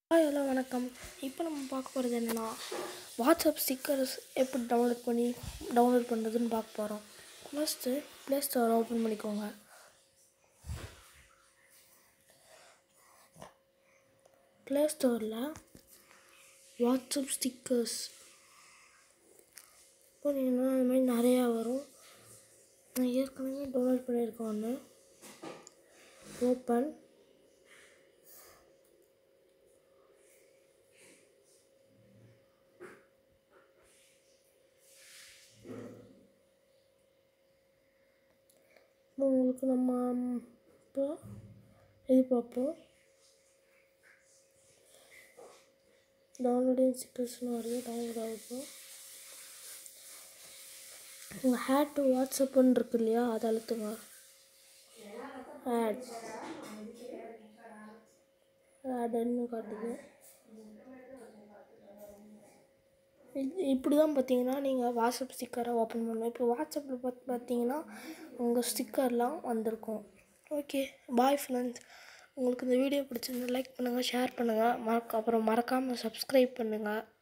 hi hello வணக்கம் இப்போ நம்ம பார்க்க போகிறது என்னென்னா வாட்ஸ்அப் ஸ்டிக்கர்ஸ் எப்படி டவுன்லோட் பண்ணி டவுன்லோட் பண்ணுறதுன்னு பார்க்க போகிறோம் ஃபஸ்ட்டு ப்ளே ஸ்டோரை ஓப்பன் பண்ணிக்கோங்க ப்ளே ஸ்டோரில் வாட்ஸ்அப் ஸ்டிக்கர்ஸ் போனீங்கன்னா இந்த மாதிரி நிறையா வரும் நான் ஏற்கனவே டவுன்லோட் பண்ணியிருக்கேன் ஒன்று ஓப்பன் உங்களுக்கு நம்ம இப்போ இது பார்ப்போம் டவுன்லோடிங் ஸ்டிக்கர்ஸ்னு வருது டவுன்லோட் ஆகும் உங்கள் ஹேட் டு வாட்ஸ்அப்புன்னு இருக்கு இல்லையா அதை அழுத்துங்க ஆட் ஆடுன்னு காட்டுது இது இப்படி தான் பார்த்தீங்கன்னா நீங்கள் வாட்ஸ்அப் ஸ்டிக்கரை ஓப்பன் பண்ணணும் இப்போ வாட்ஸ்அப்பில் பார்த்து பார்த்தீங்கன்னா உங்கள் ஸ்டிக்கர்லாம் வந்திருக்கும் ஓகே பாய் ஃப்ரெண்ட்ஸ் உங்களுக்கு இந்த வீடியோ பிடிச்சிருந்தா லைக் பண்ணுங்கள் ஷேர் பண்ணுங்கள் மறக்க அப்புறம் மறக்காமல் சப்ஸ்கிரைப் பண்ணுங்கள்